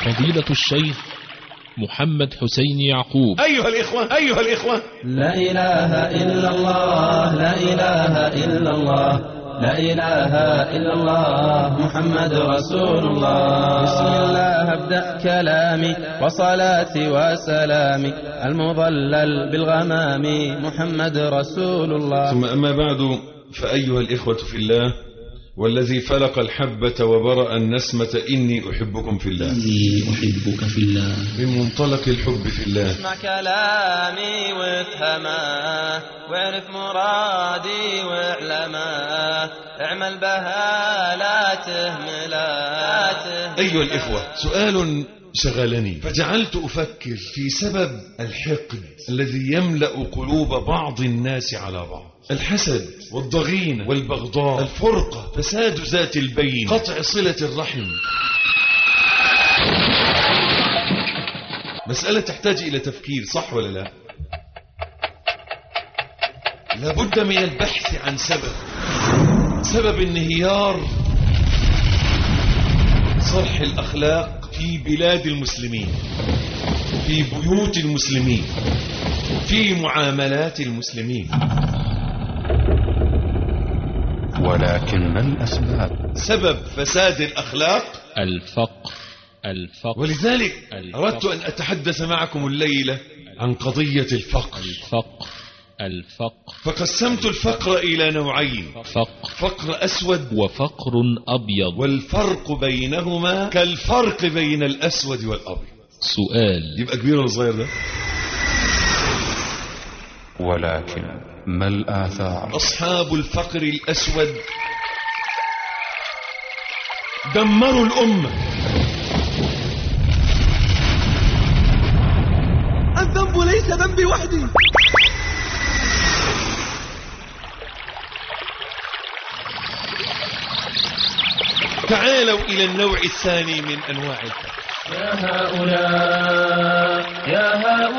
فضيلة الشيخ محمد حسين يعقوب أيها الإخوة أيها الإخوة لا إله إلا الله لا إله إلا الله لا إله إلا الله محمد رسول الله بسم الله أبدأ كلامي وصلاتي وسلامي المضلل بالغمام محمد رسول الله ثم أما بعد فأيها الإخوة في الله والذي فلق الحبة وبرأ النسمة إني أحبكم في الله إني أحبك في الله من منطلق الحب في الله اسمع كلامي وافهمه واعرف مرادي واعلمه اعمل بها لا تهمله أيها الإخوة سؤال شغلني فجعلت أفكر في سبب الحقد الذي يملأ قلوب بعض الناس على بعض الحسد والضغين والبغضاء الفرقة فساد ذات البين قطع صلة الرحم مسألة تحتاج إلى تفكير صح ولا لا لابد من البحث عن سبب سبب انهيار صرح الأخلاق في بلاد المسلمين في بيوت المسلمين في معاملات المسلمين ولكن ما الأسباب سبب فساد الأخلاق الفقر الفقر ولذلك الفقر. أردت أن أتحدث معكم الليلة عن قضية الفقر الفقر الفقر فقسمت الفقر إلى نوعين فقر فقر أسود وفقر أبيض والفرق بينهما كالفرق بين الأسود والأبيض سؤال يبقى كبير ولا صغير ده ولكن ما الآثار أصحاب الفقر الأسود دمروا الأمة الذنب ليس ذنبي وحدي تعالوا إلى النوع الثاني من أنواع الفقر يا هؤلاء يا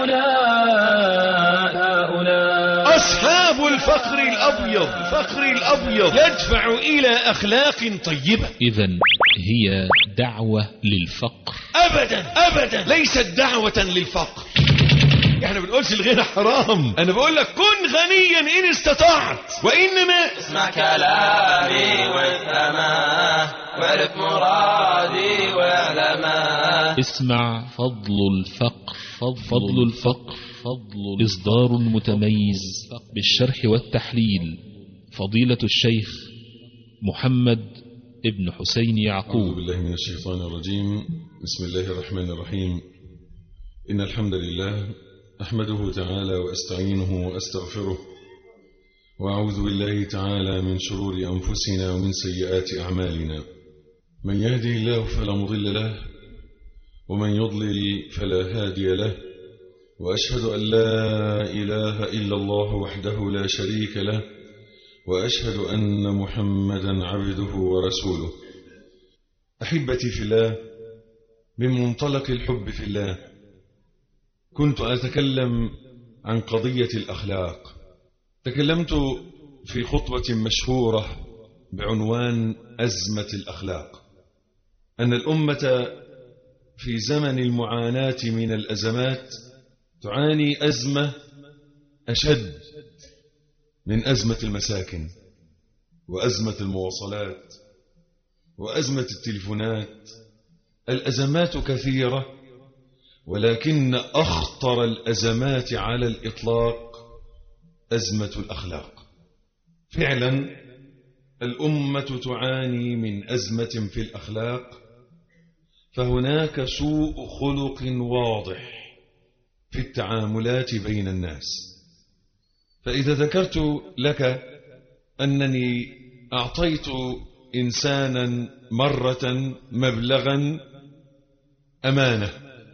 هؤلاء هؤلاء أصحاب الفقر الأبيض فقر الأبيض يدفع إلى أخلاق طيبة إذا هي دعوة للفقر أبدا أبدا ليست دعوة للفقر احنا بنقولش الغنى حرام انا بقول لك كن غنيا ان استطعت وانما اسمع كلامي وافهمه واعرف مرادي واعلمه اسمع فضل الفقر فضل الفقر فضل إصدار متميز بالشرح والتحليل فضيلة الشيخ محمد ابن حسين أعوذ يعقوب بالله من الشيطان الرجيم بسم الله الرحمن الرحيم إن الحمد لله أحمده تعالى وأستعينه وأستغفره وأعوذ بالله تعالى من شرور أنفسنا ومن سيئات أعمالنا من يهده الله فلا مضل له ومن يضلل فلا هادي له وأشهد أن لا إله إلا الله وحده لا شريك له وأشهد أن محمدا عبده ورسوله أحبتي في الله من منطلق الحب في الله كنت أتكلم عن قضية الأخلاق تكلمت في خطبة مشهورة بعنوان أزمة الأخلاق أن الأمة في زمن المعاناة من الأزمات تعاني أزمة أشد من أزمة المساكن وأزمة المواصلات وأزمة التلفونات الأزمات كثيرة ولكن أخطر الأزمات على الإطلاق أزمة الأخلاق فعلا الأمة تعاني من أزمة في الأخلاق فهناك سوء خلق واضح في التعاملات بين الناس فإذا ذكرت لك أنني أعطيت إنسانا مرة مبلغا أمانة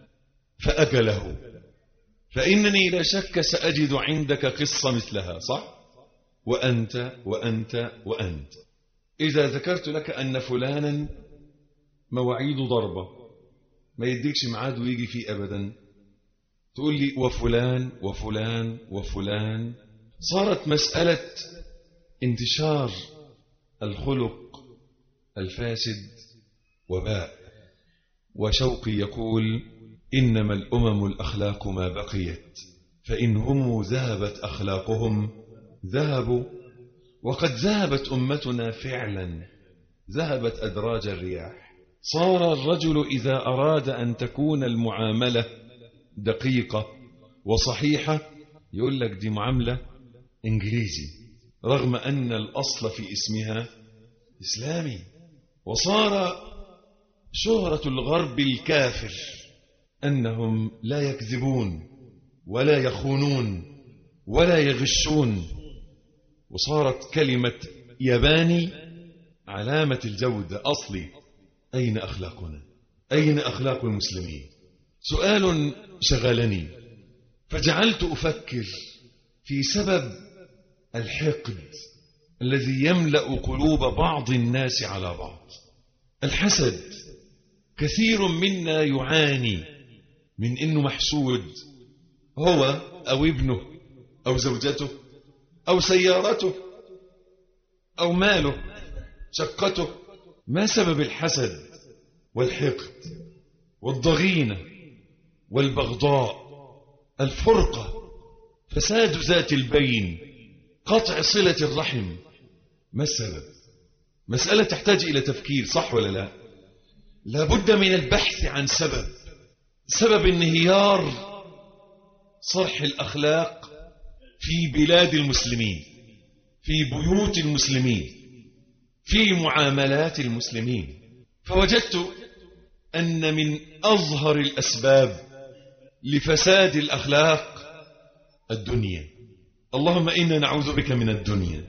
فأكله فإنني لا شك سأجد عندك قصة مثلها صح؟ وأنت وأنت وأنت إذا ذكرت لك أن فلانا مواعيد ضربة ما يديكش ميعاد ويجي فيه أبدا تقول لي وفلان وفلان وفلان صارت مسألة انتشار الخلق الفاسد وباء وشوقي يقول إنما الأمم الأخلاق ما بقيت فإن هم ذهبت أخلاقهم ذهبوا وقد ذهبت أمتنا فعلا ذهبت أدراج الرياح صار الرجل إذا أراد أن تكون المعاملة دقيقة وصحيحة يقول لك دي معاملة إنجليزي رغم أن الأصل في اسمها إسلامي وصار شهرة الغرب الكافر أنهم لا يكذبون ولا يخونون ولا يغشون وصارت كلمة ياباني علامة الجودة أصلي أين أخلاقنا أين أخلاق المسلمين سؤال شغلني فجعلت أفكر في سبب الحقد الذي يملأ قلوب بعض الناس على بعض الحسد كثير منا يعاني من انه محسود هو او ابنه او زوجته او سيارته او ماله شقته ما سبب الحسد والحقد والضغينه والبغضاء الفرقه فساد ذات البين قطع صله الرحم ما السبب مساله تحتاج الى تفكير صح ولا لا لابد من البحث عن سبب سبب انهيار صرح الأخلاق في بلاد المسلمين في بيوت المسلمين في معاملات المسلمين فوجدت أن من أظهر الأسباب لفساد الأخلاق الدنيا اللهم إنا نعوذ بك من الدنيا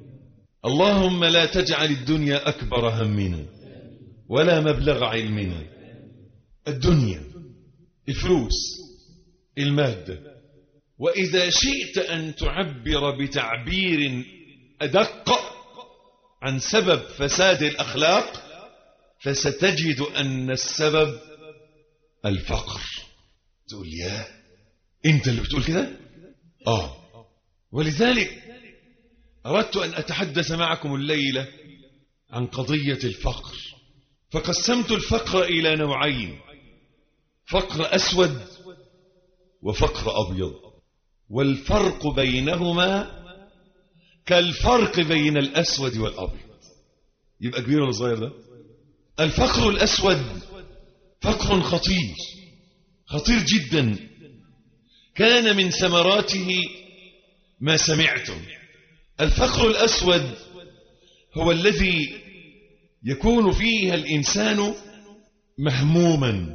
اللهم لا تجعل الدنيا أكبر همنا ولا مبلغ علمنا الدنيا الفلوس المادة وإذا شئت أن تعبر بتعبير أدق عن سبب فساد الأخلاق فستجد أن السبب الفقر تقول يا أنت اللي بتقول كده آه ولذلك أردت أن أتحدث معكم الليلة عن قضية الفقر فقسمت الفقر إلى نوعين فقر أسود وفقر أبيض والفرق بينهما كالفرق بين الأسود والأبيض يبقى كبير ولا صغير ده الفقر الأسود فقر خطير خطير جدا كان من ثمراته ما سمعتم الفقر الأسود هو الذي يكون فيه الإنسان مهموما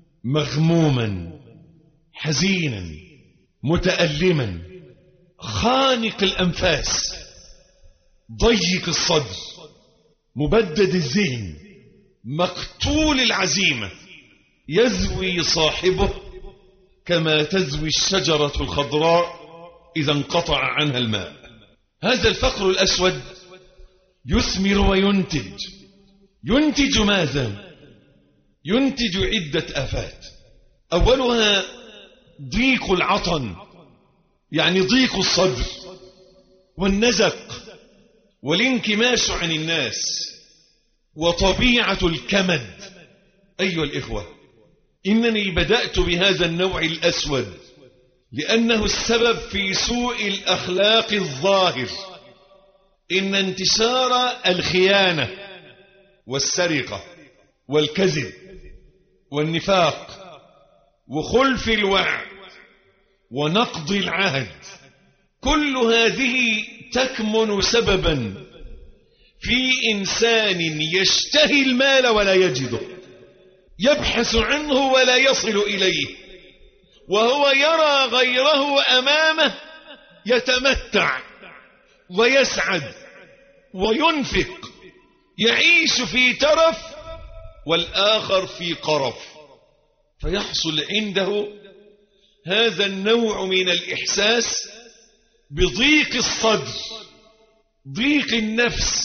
مغموما حزينا متألما خانق الأنفاس ضيق الصدر مبدد الذهن مقتول العزيمة يزوي صاحبه كما تزوي الشجرة الخضراء إذا انقطع عنها الماء هذا الفقر الأسود يثمر وينتج ينتج ماذا ينتج عدة آفات أولها ضيق العطن يعني ضيق الصدر والنزق والانكماش عن الناس وطبيعة الكمد أيها الإخوة إنني بدأت بهذا النوع الأسود لأنه السبب في سوء الأخلاق الظاهر إن انتشار الخيانة والسرقة والكذب والنفاق وخلف الوعد ونقض العهد كل هذه تكمن سببا في إنسان يشتهي المال ولا يجده يبحث عنه ولا يصل إليه وهو يرى غيره أمامه يتمتع ويسعد وينفق يعيش في ترف والآخر في قرف فيحصل عنده هذا النوع من الإحساس بضيق الصدر ضيق النفس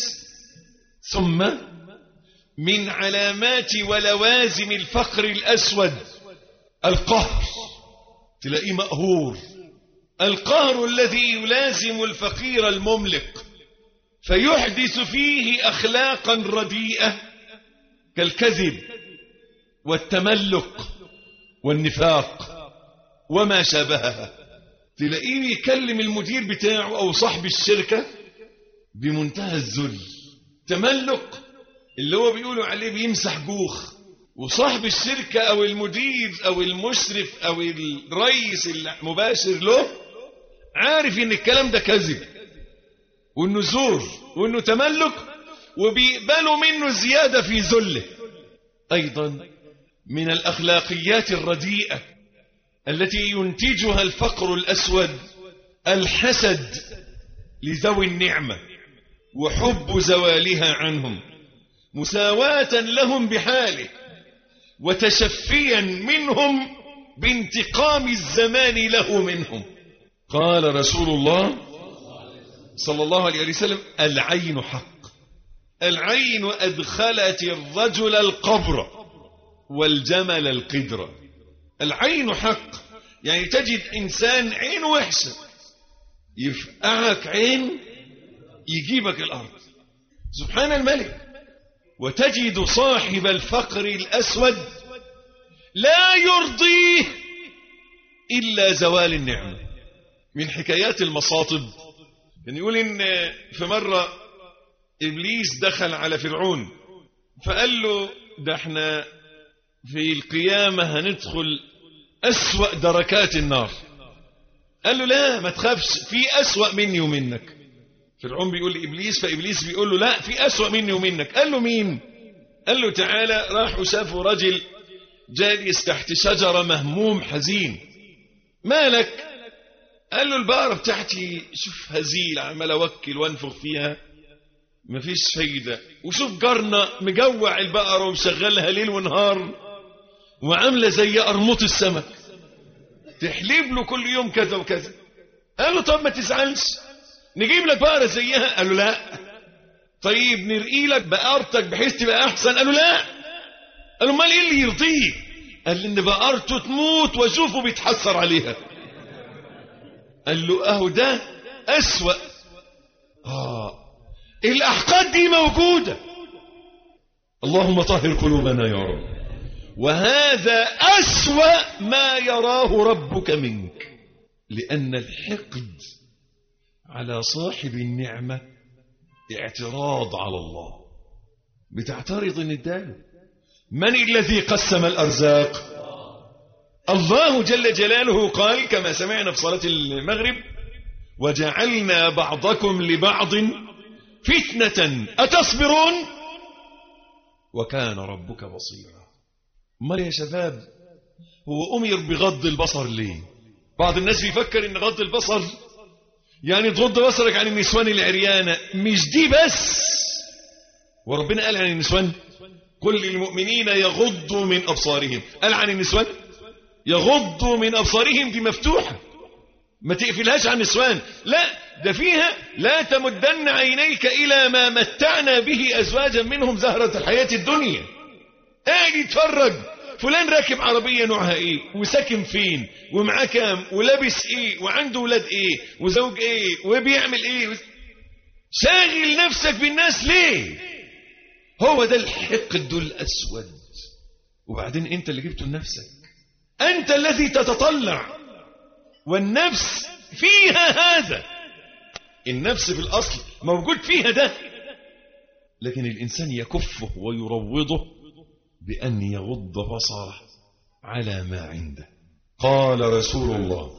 ثم من علامات ولوازم الفقر الأسود القهر تلاقيه مقهور القهر الذي يلازم الفقير المملق فيحدث فيه أخلاقا رديئة كالكذب والتملق والنفاق وما شابهها تلاقيه يكلم المدير بتاعه أو صاحب الشركة بمنتهى الذل تملق اللي هو بيقولوا عليه بيمسح جوخ وصاحب الشركة أو المدير أو المشرف أو الرئيس المباشر له عارف إن الكلام ده كذب وإنه زور وإنه تملك وبيقبلوا منه زيادة في ذله أيضا من الأخلاقيات الرديئة التي ينتجها الفقر الأسود الحسد لذوي النعمة وحب زوالها عنهم مساواة لهم بحاله وتشفيا منهم بانتقام الزمان له منهم قال رسول الله صلى الله عليه وسلم العين حق العين أدخلت الرجل القبر والجمل القدر العين حق يعني تجد إنسان عين وحشة يفقعك عين يجيبك الأرض سبحان الملك وتجد صاحب الفقر الأسود لا يرضيه إلا زوال النعمة من حكايات المصاطب كان يقول إن في مرة إبليس دخل على فرعون فقال له ده احنا في القيامة هندخل أسوأ دركات النار قال له لا ما تخافش في أسوأ مني ومنك فرعون بيقول لإبليس فإبليس بيقول له لا في أسوأ مني ومنك قال له مين قال له تعالى راحوا شافوا رجل جالس تحت شجرة مهموم حزين مالك قال له البقرة بتاعتي شوف هزيل عمال أوكل وأنفخ فيها مفيش فايدة وشوف جارنا مجوع البقرة ومشغلها ليل ونهار وعاملة زي قرموط السمك تحليب له كل يوم كذا وكذا قال له طب ما تزعلش نجيب لك بقرة زيها قال له لا طيب نرقي لك بقرتك بحيث تبقى أحسن قال له لا قال له امال ايه اللي يرضيه قال لي ان بقرته تموت واشوفه بيتحسر عليها قال له اهو ده اسوأ اه الاحقاد دي موجودة اللهم طهر قلوبنا يا رب وهذا أسوأ ما يراه ربك منك لأن الحقد على صاحب النعمة اعتراض على الله بتعترض ان اداله من الذي قسم الأرزاق الله جل جلاله قال كما سمعنا في صلاة المغرب وجعلنا بعضكم لبعض فتنة أتصبرون وكان ربك بصيرا ما يا شباب هو أمر بغض البصر ليه بعض الناس بيفكر ان غض البصر يعني تغض بصرك عن النسوان العريانة مش دي بس وربنا قال عن النسوان كل المؤمنين يغضوا من أبصارهم قال عن النسوان يغضوا من أبصارهم دي مفتوحة ما تقفلهاش عن النسوان لا ده فيها لا تمدن عينيك إلى ما متعنا به أزواجا منهم زهرة الحياة الدنيا قاعد يتفرج فلان راكب عربية نوعها ايه وساكن فين ومعاه كام ولابس ايه وعنده ولاد ايه وزوج ايه وبيعمل ايه شاغل نفسك بالناس ليه هو ده الحقد الأسود وبعدين انت اللي جبته لنفسك أنت الذي تتطلع والنفس فيها هذا النفس في الأصل موجود فيها ده لكن الإنسان يكفه ويروضه بأن يغض بصره على ما عنده قال رسول الله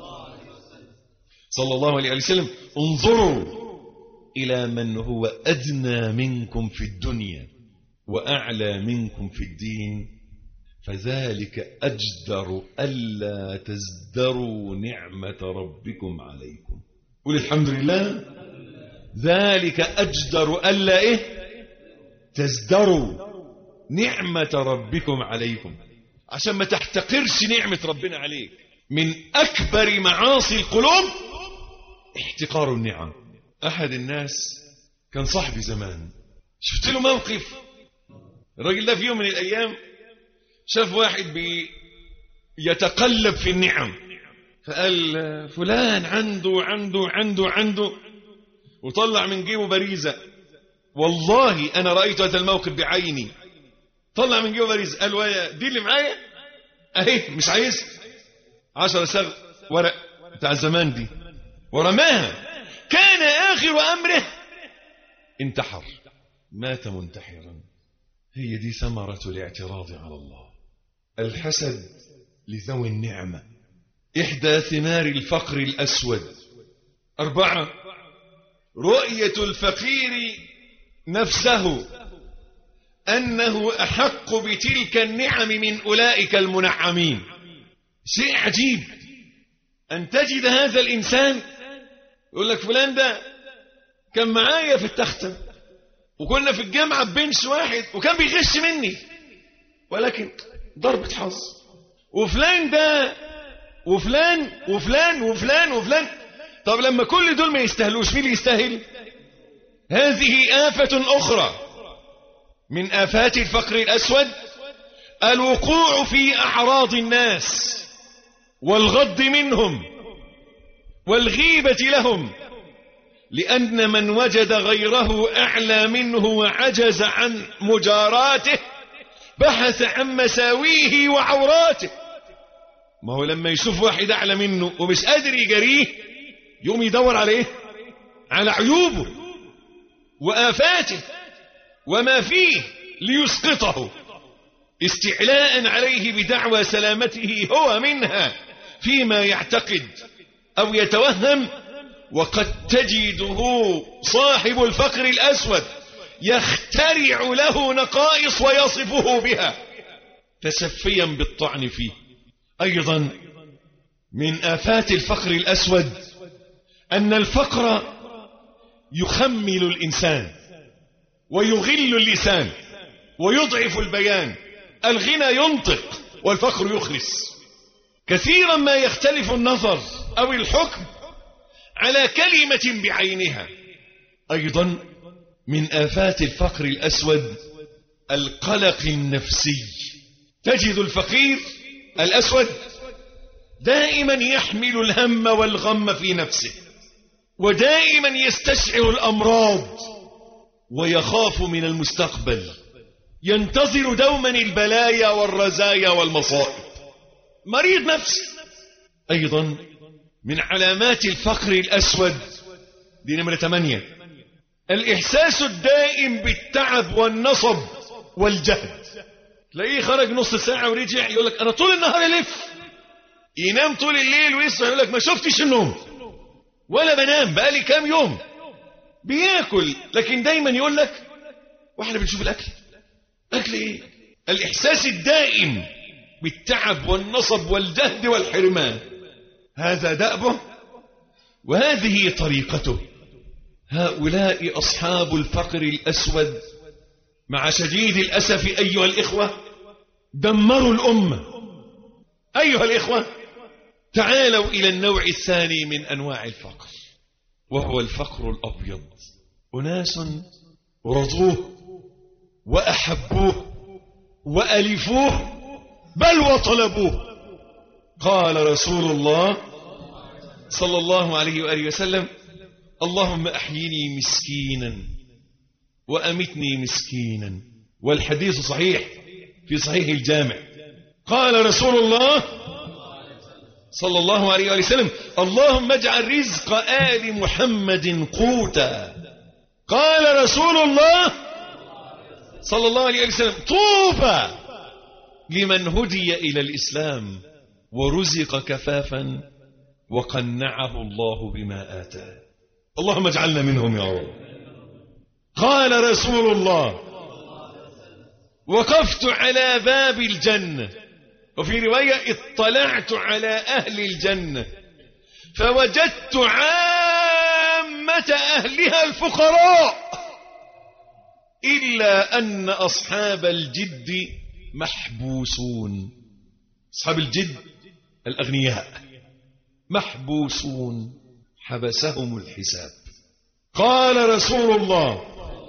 صلى الله عليه وسلم انظروا إلى من هو أدنى منكم في الدنيا وأعلى منكم في الدين فذلك أجدر ألا تزدروا نعمة ربكم عليكم قل الحمد لله ذلك أجدر ألا إيه تزدروا نعمة ربكم عليكم عشان ما تحتقرش نعمة ربنا عليك من أكبر معاصي القلوب احتقار النعم أحد الناس كان صاحبي زمان شفت له موقف الراجل ده في يوم من الأيام شاف واحد بي يتقلب في النعم فقال فلان عنده عنده عنده عنده وطلع من جيبه بريزة والله أنا رأيت هذا الموقف بعيني طلع من جيبه باريز قال ويا دي اللي معايا اهي مش عايز عشرة سغ ورق بتاع زمان دي ورماها كان آخر أمره انتحر مات منتحرا هي دي ثمرة الاعتراض على الله الحسد لذوي النعمة إحدى ثمار الفقر الأسود أربعة رؤية الفقير نفسه أنه أحق بتلك النعم من أولئك المنعمين شيء عجيب أن تجد هذا الإنسان يقول لك فلان ده كان معايا في التختة وكنا في الجامعة ببنش واحد وكان بيغش مني ولكن ضربة حظ وفلان ده وفلان وفلان وفلان وفلان طب لما كل دول ما يستاهلوش مين اللي يستاهل هذه آفة أخرى من آفات الفقر الأسود الوقوع في أعراض الناس والغض منهم والغيبة لهم لأن من وجد غيره أعلى منه وعجز عن مجاراته بحث عن مساويه وعوراته ما هو لما يشوف واحد أعلى منه ومش قادر يجاريه يقوم يدور عليه على عيوبه وآفاته وما فيه ليسقطه استعلاء عليه بدعوى سلامته هو منها فيما يعتقد أو يتوهم وقد تجده صاحب الفقر الأسود يخترع له نقائص ويصفه بها تسفيا بالطعن فيه أيضا من آفات الفقر الأسود أن الفقر يخمل الإنسان ويغل اللسان ويضعف البيان الغنى ينطق والفقر يخرس كثيرا ما يختلف النظر أو الحكم على كلمة بعينها أيضا من آفات الفقر الأسود القلق النفسي تجد الفقير الأسود دائما يحمل الهم والغم في نفسه ودائما يستشعر الأمراض ويخاف من المستقبل ينتظر دوما البلايا والرزايا والمصائب مريض نفسي أيضا من علامات الفقر الأسود دي نمرة 8 الإحساس الدائم بالتعب والنصب والجهد تلاقيه خرج نص ساعة ورجع يقول لك أنا طول النهار ألف ينام طول الليل ويصحى يقول لك ما شفتش النوم ولا بنام بقالي كام يوم بياكل لكن دايما يقول لك واحنا بنشوف الأكل أكل إيه الإحساس الدائم بالتعب والنصب والجهد والحرمان هذا دأبه وهذه طريقته هؤلاء أصحاب الفقر الأسود مع شديد الأسف أيها الإخوة دمروا الأمة أيها الإخوة تعالوا إلى النوع الثاني من أنواع الفقر وهو الفقر الأبيض أناس رضوه وأحبوه وألفوه بل وطلبوه قال رسول الله صلى الله عليه وآله وسلم اللهم أحيني مسكينا وأمتني مسكينا والحديث صحيح في صحيح الجامع قال رسول الله صلى الله عليه وآله وسلم اللهم اجعل رزق آل محمد قوتا قال رسول الله صلى الله عليه وسلم طوبى لمن هدي إلى الإسلام ورزق كفافا وقنعه الله بما آتاه اللهم اجعلنا منهم يا رب قال رسول الله وقفت على باب الجنة وفي رواية اطلعت على أهل الجنة فوجدت عامة أهلها الفقراء إلا أن أصحاب الجد محبوسون أصحاب الجد الأغنياء محبوسون حبسهم الحساب قال رسول الله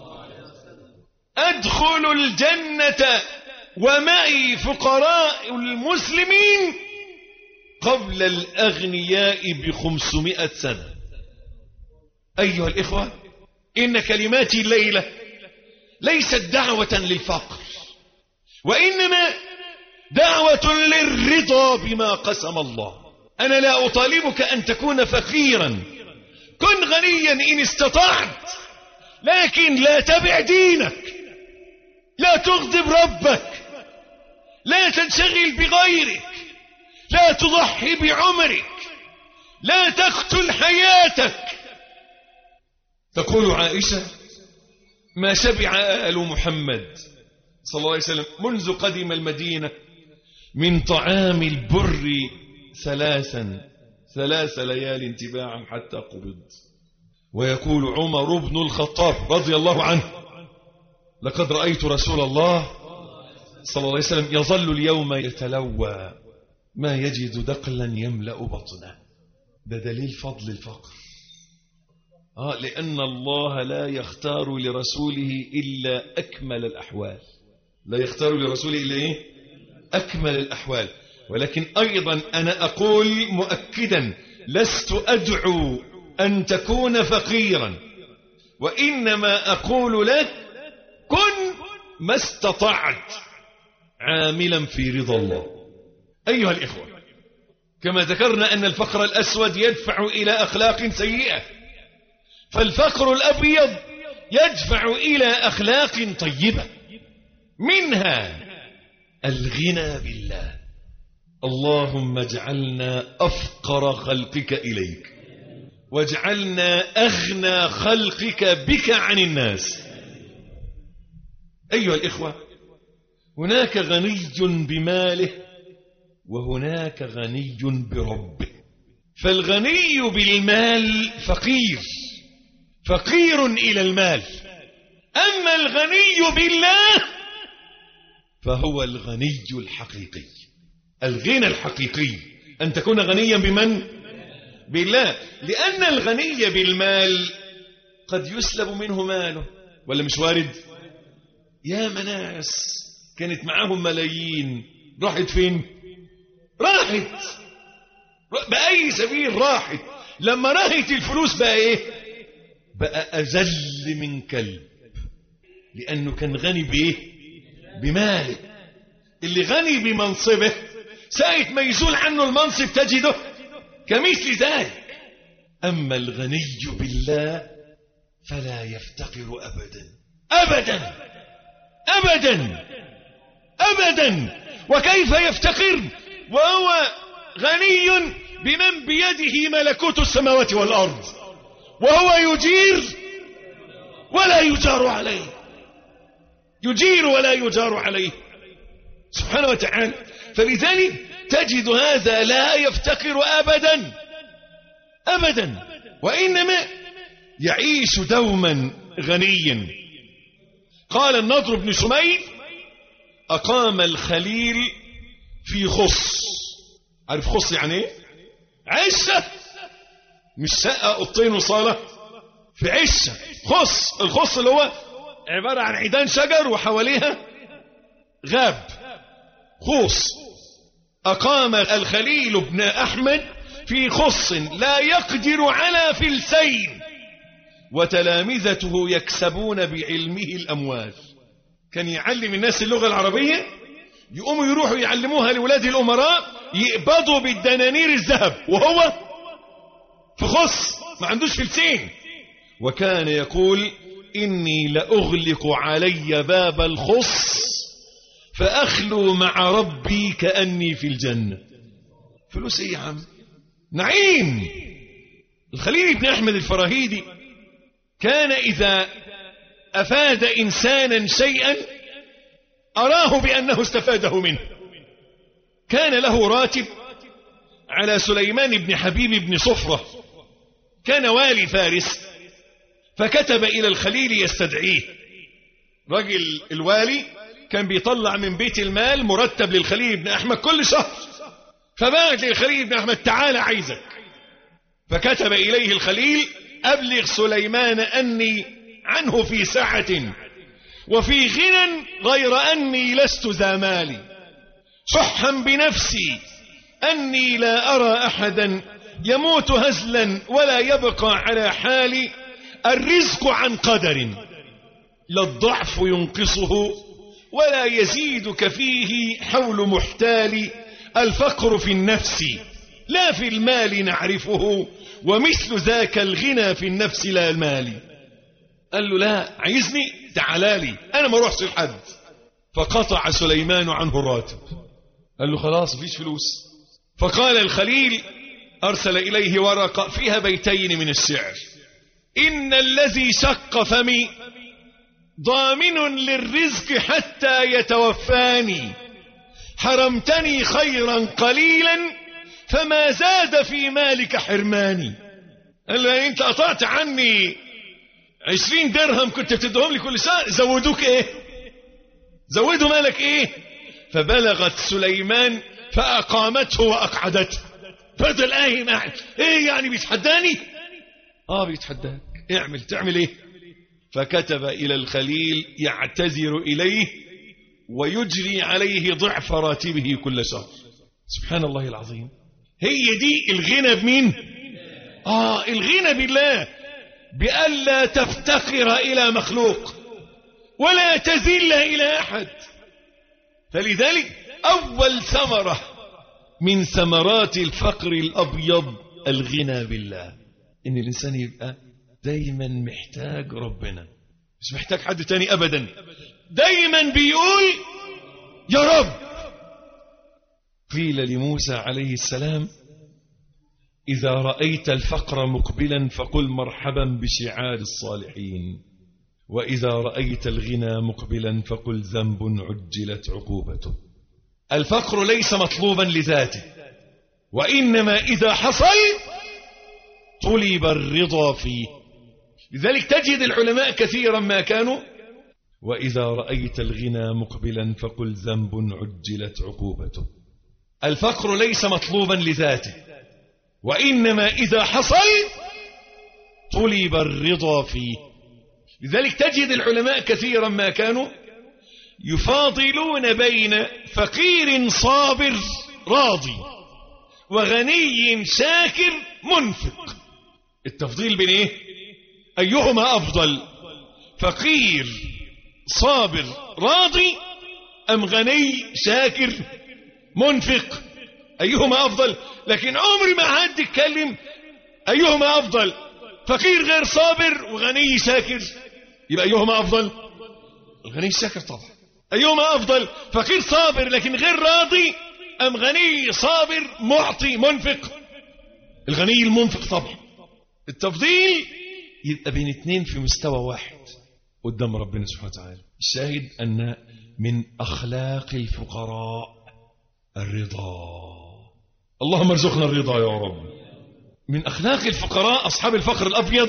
أدخل الجنة ومعي فقراء المسلمين قبل الأغنياء بخمسمائة سنة أيها الإخوة إن كلمات الليلة ليست دعوة للفقر وإنما دعوة للرضا بما قسم الله أنا لا أطالبك أن تكون فقيرا كن غنيا إن استطعت لكن لا تبع دينك لا تغضب ربك لا تنشغل بغيرك لا تضحي بعمرك لا تقتل حياتك تقول عائشة ما شبع آل محمد صلى الله عليه وسلم منذ قدم المدينة من طعام البر ثلاثا ثلاث ليال تباعا حتى قبض ويقول عمر بن الخطاب رضي الله عنه لقد رأيت رسول الله صلى الله عليه وسلم يظل اليوم يتلوى ما يجد دقلا يملأ بطنه ده دليل فضل الفقر آه لأن الله لا يختار لرسوله إلا أكمل الأحوال لا يختار لرسوله إلا إيه؟ أكمل الأحوال ولكن أيضا أنا أقول مؤكدا لست أدعو أن تكون فقيرا وإنما أقول لك كن ما استطعت عاملا في رضا الله أيها الإخوة كما ذكرنا أن الفقر الأسود يدفع إلى أخلاق سيئة فالفقر الأبيض يدفع إلى أخلاق طيبة منها الغنى بالله اللهم اجعلنا أفقر خلقك إليك واجعلنا أغنى خلقك بك عن الناس أيها الإخوة هناك غني بماله وهناك غني بربه فالغني بالمال فقير فقير إلى المال أما الغني بالله فهو الغني الحقيقي الغنى الحقيقي أن تكون غنيا بمن؟ بالله لأن الغني بالمال قد يسلب منه ماله ولا مش وارد يا مناس كانت معاهم ملايين راحت فين راحت بأي سبيل راحت لما راحت الفلوس بقى ايه بقى أذل من كلب لأنه كان غني بإيه بماله اللي غني بمنصبه ساعة ما يزول عنه المنصب تجده كمثل ذلك أما الغني بالله فلا يفتقر أبدا أبدا أبدا أبدا وكيف يفتقر وهو غني بمن بيده ملكوت السماوات والأرض وهو يجير ولا يجار عليه يجير ولا يجار عليه سبحانه وتعالى فلذلك تجد هذا لا يفتقر أبدا أبدا وإنما يعيش دوما غنيا قال النضر بن شميل أقام الخليل في خص عارف خص يعني ايه عشة مش شقة قطين وصالة في عشة خص الخص اللي هو عبارة عن عيدان شجر وحواليها غاب خوص أقام الخليل بن أحمد في خص لا يقدر على فلسين وتلامذته يكسبون بعلمه الأموال كان يعلم الناس اللغة العربية يقوموا يروحوا يعلموها لولاد الأمراء يقبضوا بالدنانير الذهب وهو في خص ما عندوش فلسين وكان يقول إني لأغلق علي باب الخص فأخلو مع ربي كأني في الجنة فلوس ايه يا عم نعيم الخليل بن أحمد الفراهيدي كان إذا أفاد إنسانا شيئا أراه بأنه استفاده منه كان له راتب على سليمان بن حبيب بن صفرة كان والي فارس فكتب إلى الخليل يستدعيه رجل الوالي كان بيطلع من بيت المال مرتب للخليل بن أحمد كل شهر فبعت للخليل بن أحمد تعالى عايزك فكتب إليه الخليل أبلغ سليمان أني عنه في سعة وفي غنى غير أني لست ذا مالي شحا بنفسي أني لا أرى أحدا يموت هزلا ولا يبقى على حالي الرزق عن قدر لا الضعف ينقصه ولا يزيدك فيه حول محتال الفقر في النفس لا في المال نعرفه ومثل ذاك الغنى في النفس لا المال قال له لا عايزني تعالى لي انا ما اروحش لحد فقطع سليمان عنه الراتب قال له خلاص مفيش فلوس فقال الخليل ارسل اليه ورقه فيها بيتين من الشعر ان الذي شق فمي ضامن للرزق حتى يتوفاني حرمتني خيرا قليلا فما زاد في مالك حرماني قال له انت قطعت عني عشرين درهم كنت بتدهم لي كل سنة زودوك ايه زودوا مالك ايه فبلغت سليمان فأقامته وأقعدته فضل قايم قاعد ايه يعني بيتحداني اه بيتحداك اعمل تعمل ايه فكتب إلى الخليل يعتذر إليه ويجري عليه ضعف راتبه كل شهر سبحان الله العظيم هي دي الغنى بمين آه الغنى بالله بألا تفتقر إلى مخلوق ولا تزل إلى أحد فلذلك أول ثمرة من ثمرات الفقر الأبيض الغنى بالله إن الإنسان يبقى دايما محتاج ربنا مش محتاج حد تاني أبدا دايما بيقول يا رب قيل لموسى عليه السلام إذا رأيت الفقر مقبلا فقل مرحبا بشعار الصالحين وإذا رأيت الغنى مقبلا فقل ذنب عجلت عقوبته الفقر ليس مطلوبا لذاته وإنما إذا حصل طلب الرضا فيه لذلك تجد العلماء كثيرا ما كانوا وإذا رأيت الغنى مقبلا فقل ذنب عجلت عقوبته الفقر ليس مطلوبا لذاته وإنما إذا حصل طلب الرضا فيه لذلك تجد العلماء كثيرا ما كانوا يفاضلون بين فقير صابر راضي وغني شاكر منفق التفضيل بين ايه ايهما افضل فقير صابر راضي ام غني شاكر منفق ايهما افضل لكن عمري ما حد يتكلم ايهما افضل فقير غير صابر وغني شاكر يبقى ايهما افضل الغني الشاكر طبعا ايهما افضل فقير صابر لكن غير راضي ام غني صابر معطي منفق الغني المنفق طبعا التفضيل يبقى بين اتنين في مستوى واحد قدام ربنا سبحانه وتعالى الشاهد ان من اخلاق الفقراء الرضا اللهم ارزقنا الرضا يا رب من اخلاق الفقراء اصحاب الفقر الابيض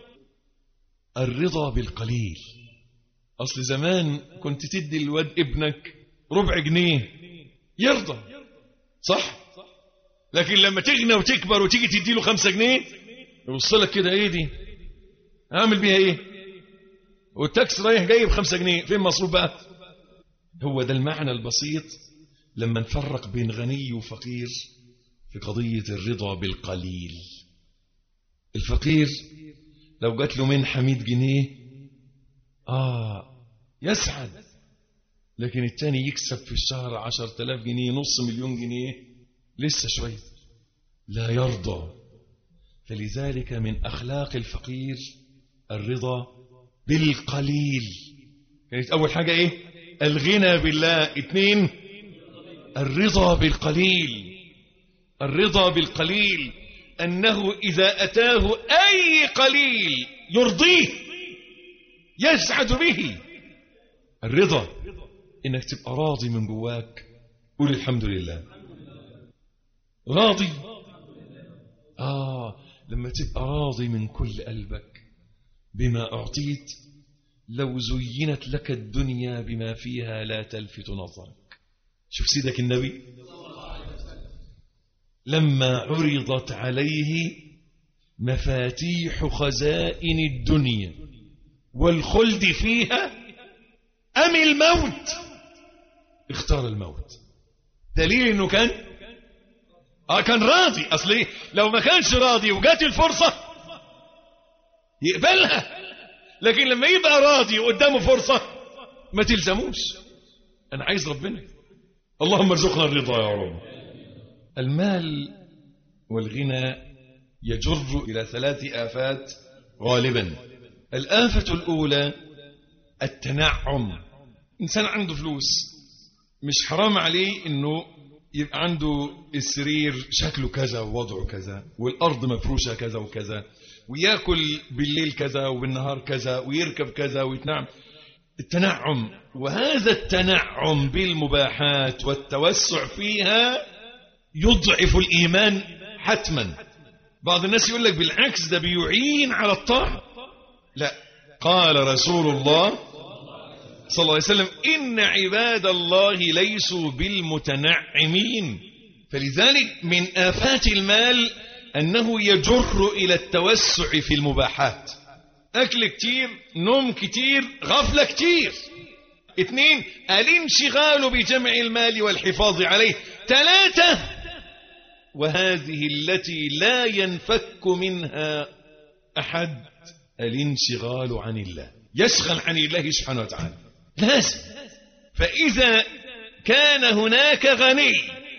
الرضا بالقليل اصل زمان كنت تدي الواد ابنك ربع جنيه يرضى صح لكن لما تغنى وتكبر وتيجي تدي له خمسة جنيه يبص لك كده ايه دي اعمل بيها ايه والتاكس رايح جاي بخمسة جنيه فين مصروف بقى هو ده المعنى البسيط لما نفرق بين غني وفقير في قضية الرضا بالقليل الفقير لو جات له منحة 100 جنيه آه يسعد لكن التاني يكسب في الشهر عشر تلاف جنيه نص مليون جنيه لسه شوية لا يرضى فلذلك من أخلاق الفقير الرضا بالقليل كانت أول حاجة إيه الغنى بالله اتنين الرضا بالقليل الرضا بالقليل أنه إذا أتاه أي قليل يرضيه يسعد به الرضا إنك تبقى راضي من جواك قول الحمد لله راضي آه لما تبقى راضي من كل قلبك بما أعطيت لو زينت لك الدنيا بما فيها لا تلفت نظرك شوف سيدك النبي لما عرضت عليه مفاتيح خزائن الدنيا والخلد فيها أم الموت اختار الموت دليل انه كان اه كان راضي اصل إيه؟ لو ما كانش راضي وجات الفرصة يقبلها لكن لما يبقى راضي وقدامه فرصة ما تلزموش أنا عايز ربنا اللهم ارزقنا الرضا يا رب المال والغنى يجر إلى ثلاث آفات غالبا الآفة الأولى التنعم إنسان عنده فلوس مش حرام عليه إنه يبقى عنده السرير شكله كذا ووضعه كذا والأرض مفروشة كذا وكذا وياكل بالليل كذا وبالنهار كذا ويركب كذا ويتنعم التنعم وهذا التنعم بالمباحات والتوسع فيها يضعف الإيمان حتما بعض الناس يقول لك بالعكس ده بيعين على الطاعة لا قال رسول الله صلى الله عليه وسلم إن عباد الله ليسوا بالمتنعمين فلذلك من آفات المال أنه يجر إلى التوسع في المباحات أكل كتير نوم كتير غفلة كتير اثنين الانشغال بجمع المال والحفاظ عليه ثلاثة وهذه التي لا ينفك منها أحد الانشغال عن الله يشغل عن الله سبحانه وتعالى لازم فإذا كان هناك غني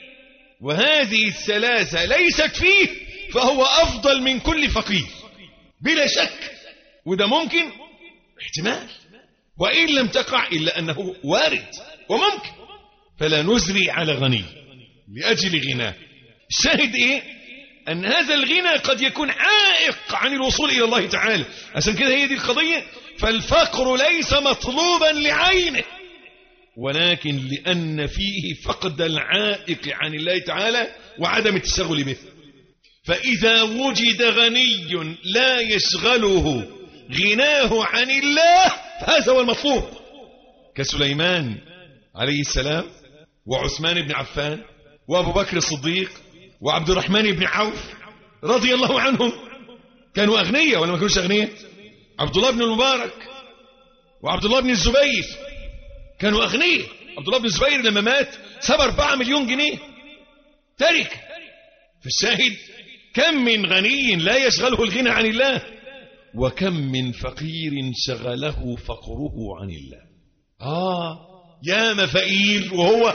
وهذه الثلاثة ليست فيه فهو أفضل من كل فقير بلا شك وده ممكن احتمال وإن لم تقع إلا أنه وارد وممكن فلا نزري على غني لأجل غناه الشاهد إيه أن هذا الغنى قد يكون عائق عن الوصول إلى الله تعالى عشان كده هي دي القضية فالفقر ليس مطلوبا لعينه ولكن لأن فيه فقد العائق عن الله تعالى وعدم التشغل به فإذا وجد غني لا يشغله غناه عن الله هذا هو المطلوب كسليمان عليه السلام وعثمان بن عفان وابو بكر الصديق وعبد الرحمن بن عوف رضي الله عنهم كانوا أغنياء ولا ما كانوش أغنياء عبد الله بن المبارك وعبد الله بن الزبير كانوا أغنياء عبد الله بن الزبير لما مات ساب 4 مليون جنيه ترك فالشاهد كم من غني لا يشغله الغنى عن الله وكم من فقير شغله فقره عن الله آه يا فقير وهو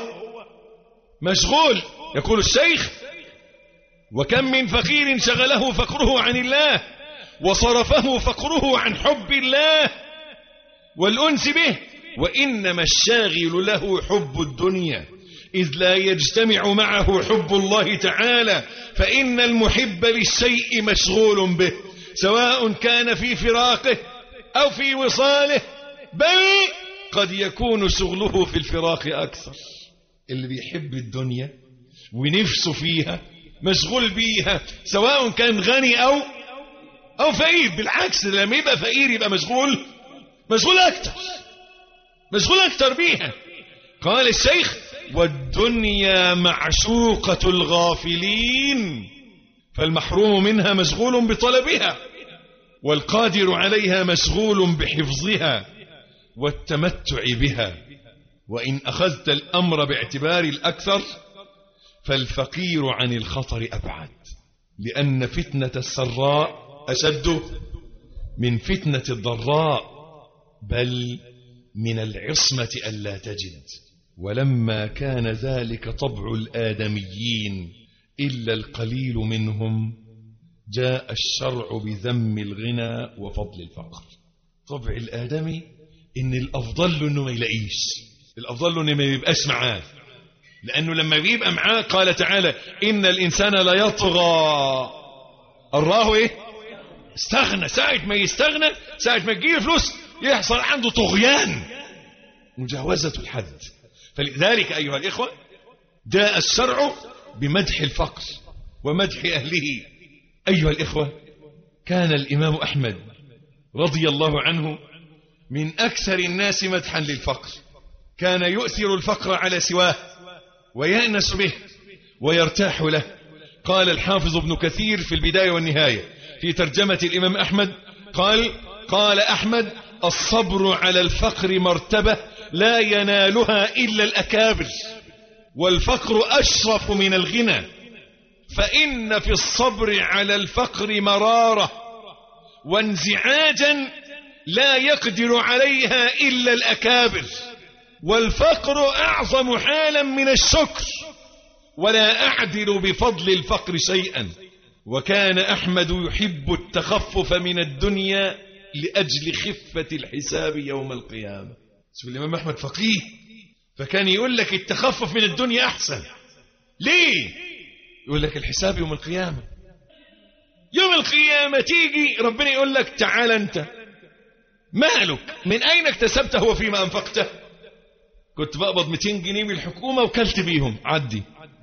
مشغول يقول الشيخ وكم من فقير شغله فقره عن الله وصرفه فقره عن حب الله والأنس به وإنما الشاغل له حب الدنيا إذ لا يجتمع معه حب الله تعالى فإن المحب للشيء مشغول به سواء كان في فراقه أو في وصاله بل قد يكون شغله في الفراق أكثر اللي بيحب الدنيا ونفسه فيها مشغول بيها سواء كان غني أو أو فقير بالعكس لما يبقى فقير يبقى مشغول مشغول أكتر مشغول أكتر بيها قال الشيخ والدنيا معشوقة الغافلين فالمحروم منها مشغول بطلبها والقادر عليها مشغول بحفظها والتمتع بها وإن أخذت الأمر باعتبار الأكثر فالفقير عن الخطر أبعد لأن فتنة السراء أشد من فتنة الضراء بل من العصمة ألا تجد ولما كان ذلك طبع الآدميين إلا القليل منهم جاء الشرع بذم الغنى وفضل الفقر طبع الآدمي إن الأفضل له إنه ما يلاقيش الأفضل له إنه ما يبقاش معاه لأنه لما بيبقى معاه قال تعالى إن الإنسان لا يطغى الراه إيه استغنى ساعة ما يستغنى ساعة ما تجيله فلوس يحصل عنده طغيان مجاوزة الحد فلذلك أيها الإخوة جاء الشرع بمدح الفقر ومدح أهله أيها الإخوة كان الإمام أحمد رضي الله عنه من أكثر الناس مدحا للفقر كان يؤثر الفقر على سواه ويأنس به ويرتاح له قال الحافظ ابن كثير في البداية والنهاية في ترجمة الإمام أحمد قال قال أحمد الصبر على الفقر مرتبة لا ينالها إلا الأكابر والفقر أشرف من الغنى فإن في الصبر على الفقر مرارة وانزعاجا لا يقدر عليها إلا الأكابر والفقر أعظم حالا من الشكر ولا أعدل بفضل الفقر شيئا وكان أحمد يحب التخفف من الدنيا لأجل خفة الحساب يوم القيامة شوف الإمام أحمد فقيه فكان يقول لك التخفف من الدنيا أحسن ليه يقول لك الحساب يوم القيامة يوم القيامة تيجي ربنا يقول لك تعال أنت مالك من أين اكتسبته وفيما أنفقته كنت بقبض 200 جنيه من الحكومة وكلت بيهم عدي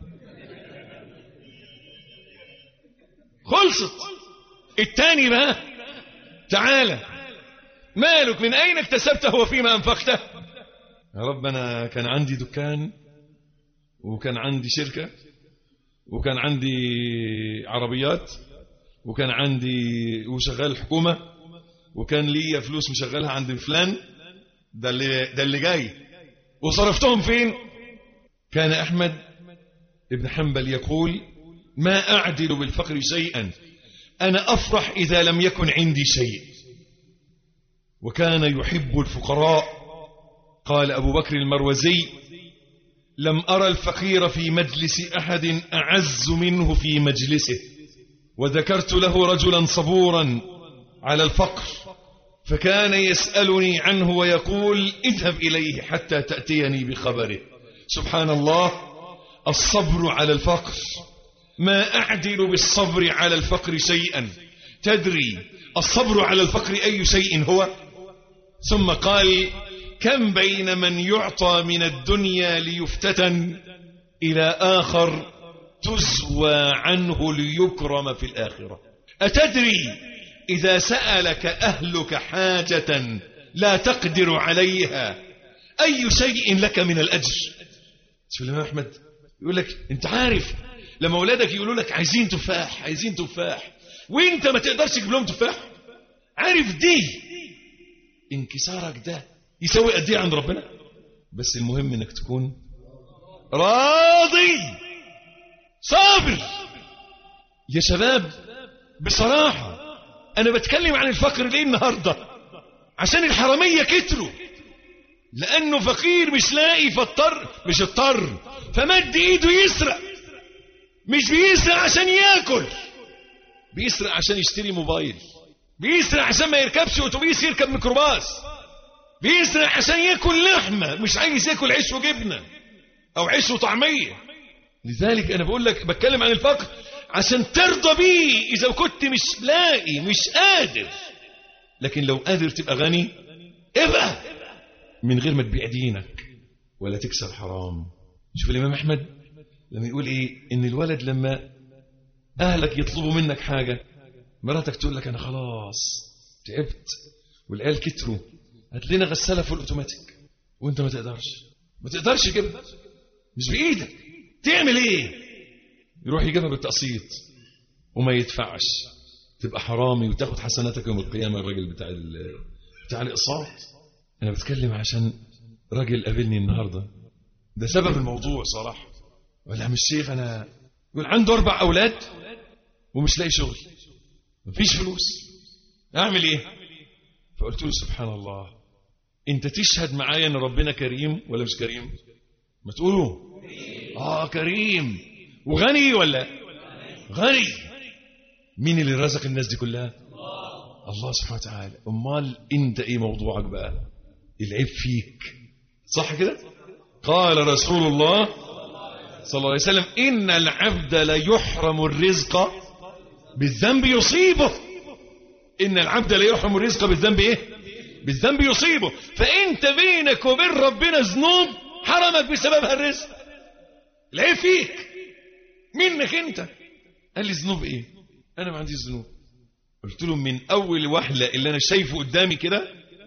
خلصت التاني بقى تعالى مالك من أين اكتسبته وفيما أنفقته يا رب أنا كان عندي دكان وكان عندي شركة وكان عندي عربيات وكان عندي وشغال الحكومة وكان لي فلوس مشغلها عند فلان ده اللي, ده اللي جاي وصرفتهم فين كان أحمد ابن حنبل يقول ما أعدل بالفقر شيئا أنا أفرح إذا لم يكن عندي شيء وكان يحب الفقراء قال أبو بكر المروزي لم أرى الفقير في مجلس أحد أعز منه في مجلسه وذكرت له رجلا صبورا على الفقر فكان يسألني عنه ويقول اذهب إليه حتى تأتيني بخبره سبحان الله الصبر على الفقر ما أعدل بالصبر على الفقر شيئا تدري الصبر على الفقر أي شيء هو ثم قال كم بين من يعطى من الدنيا ليفتتن إلى آخر تزوى عنه ليكرم في الآخرة أتدري إذا سألك أهلك حاجة لا تقدر عليها أي شيء لك من الأجر شو الإمام أحمد يقول لك أنت عارف لما أولادك يقولوا لك عايزين تفاح عايزين تفاح وانت ما تقدرش تجيب لهم تفاح عارف دي انكسارك ده يسوي قد ايه عند ربنا بس المهم انك تكون راضي صابر يا شباب بصراحة انا بتكلم عن الفقر ليه النهاردة عشان الحرامية كتروا لانه فقير مش لاقي فاضطر مش اضطر فمد ايده يسرق مش بيسرق عشان ياكل بيسرق عشان يشتري موبايل بيسرق عشان ما يركبش اتوبيس يركب ميكروباص بيسرق عشان ياكل لحمه مش عايز ياكل عيش وجبنه او عيش وطعميه لذلك انا بقول لك بتكلم عن الفقر عشان ترضى بيه اذا كنت مش لاقي مش قادر لكن لو قادر تبقى غني ابقى من غير ما تبيع دينك ولا تكسب حرام شوف الامام احمد لما يقول ايه ان الولد لما اهلك يطلبوا منك حاجه مراتك تقول لك انا خلاص تعبت والعيال كتروا هات لنا غساله فوق الاوتوماتيك وانت ما تقدرش ما تقدرش تجيبها مش بايدك تعمل ايه يروح يجيبها بالتقسيط وما يدفعش تبقى حرامي وتاخد حسناتك يوم القيامه الراجل بتاع ال- بتاع الاقساط انا بتكلم عشان راجل قابلني النهارده ده سبب الموضوع صراحه ولا مش شيخ انا يقول عنده اربع اولاد ومش لاقي شغل مفيش فلوس اعمل ايه فقلت له سبحان الله انت تشهد معايا ان ربنا كريم ولا مش كريم ما تقولوا اه كريم وغني ولا غني مين اللي رزق الناس دي كلها الله سبحانه وتعالى امال انت ايه موضوعك بقى العيب فيك صح كده قال رسول الله صلى الله عليه وسلم إن العبد ليحرم الرزق بالذنب يصيبه إن العبد ليحرم الرزق بالذنب إيه بالذنب يصيبه فأنت بينك وبين ربنا ذنوب حرمك بسببها الرزق العيب فيك منك أنت قال لي ذنوب إيه أنا ما عنديش ذنوب قلت له من أول وهلة اللي أنا شايفه قدامي كده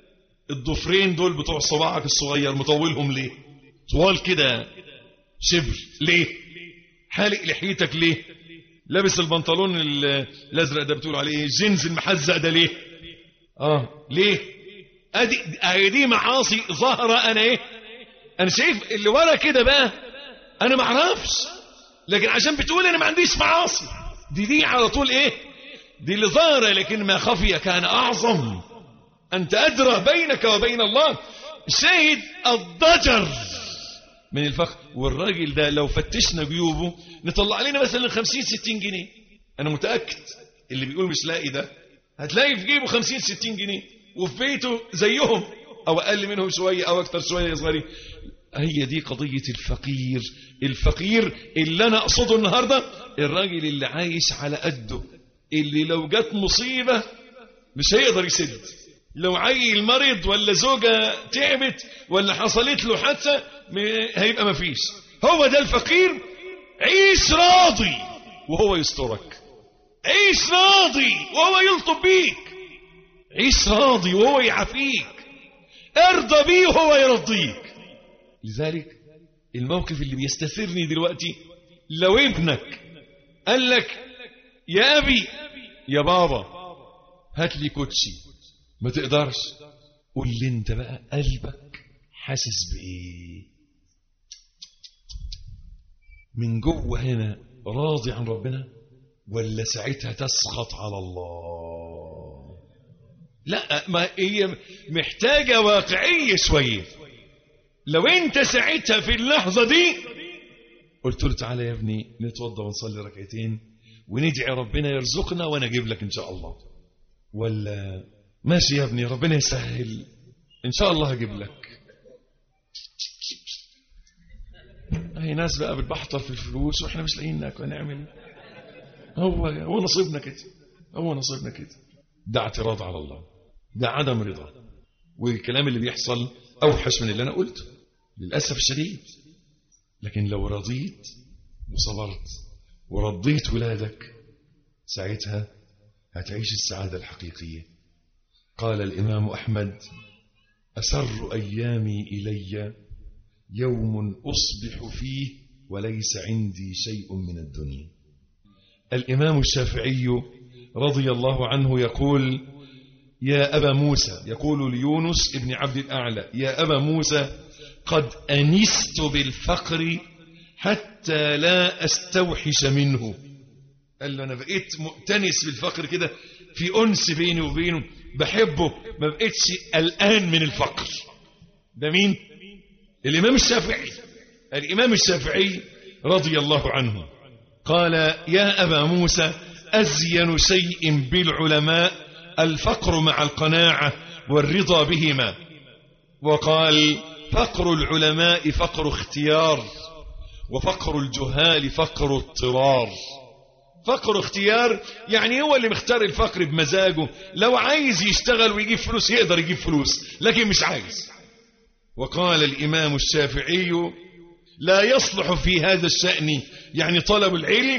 الضفرين دول بتوع صباعك الصغير مطولهم ليه طوال كده شبر ليه حالق لحيتك ليه لابس البنطلون ال- الازرق ده بتقول عليه إيه؟ الجينز المحزق ده ليه اه ليه ادي ادي دي معاصي ظاهره انا ايه انا شايف اللي ورا كده بقى انا ما اعرفش لكن عشان بتقول انا ما عنديش معاصي دي دي على طول ايه دي اللي ظاهره لكن ما خفي كان اعظم انت ادرى بينك وبين الله الشاهد الضجر من الفقر والراجل ده لو فتشنا جيوبه نطلع علينا مثلا 50 60 جنيه انا متاكد اللي بيقول مش لاقي ده هتلاقي في جيبه 50 60 جنيه وفي بيته زيهم او اقل منهم شويه او اكتر شويه صغيرين هي دي قضيه الفقير الفقير اللي انا اقصده النهارده الراجل اللي عايش على قده اللي لو جت مصيبه مش هيقدر يسد لو عيل مرض ولا زوجة تعبت ولا حصلت له حادثة م- هيبقى مفيش هو ده الفقير عيش راضي وهو يسترك عيش راضي وهو يلطف بيك عيش راضي وهو يعافيك ارضى بيه وهو يرضيك لذلك الموقف اللي بيستثيرني دلوقتي لو ابنك قال لك يا أبي يا بابا هات لي كوتشي ما تقدرش قول لي انت بقى قلبك حاسس بايه من جوه هنا راضي عن ربنا ولا ساعتها تسخط على الله لا ما هي محتاجة واقعية شوية لو انت ساعتها في اللحظة دي قلت له تعالى يا ابني نتوضى ونصلي ركعتين وندعي ربنا يرزقنا وانا اجيب لك ان شاء الله ولا ماشي يا ابني ربنا يسهل ان شاء الله هجيب لك هي ناس بقى بتبحطر في الفلوس واحنا مش لاقيين ناكل نعمل هو هو نصيبنا كده هو نصيبنا كده ده اعتراض على الله ده عدم رضا والكلام اللي بيحصل اوحش من اللي انا قلته للاسف الشديد لكن لو رضيت وصبرت ورضيت ولادك ساعتها هتعيش السعادة الحقيقية قال الإمام أحمد أسر أيامي إلي يوم أصبح فيه وليس عندي شيء من الدنيا الإمام الشافعي رضي الله عنه يقول يا أبا موسى يقول ليونس ابن عبد الأعلى يا أبا موسى قد أنست بالفقر حتى لا أستوحش منه قال له أنا بقيت مؤتنس بالفقر كده في أنس بيني وبينه بحبه ما بقيتش قلقان من الفقر ده مين؟ الإمام الشافعي الإمام الشافعي رضي الله عنه قال يا أبا موسى أزين شيء بالعلماء الفقر مع القناعة والرضا بهما وقال فقر العلماء فقر اختيار وفقر الجهال فقر اضطرار فقر اختيار يعني هو اللي مختار الفقر بمزاجه لو عايز يشتغل ويجيب فلوس يقدر يجيب فلوس لكن مش عايز وقال الإمام الشافعي لا يصلح في هذا الشأن يعني طلب العلم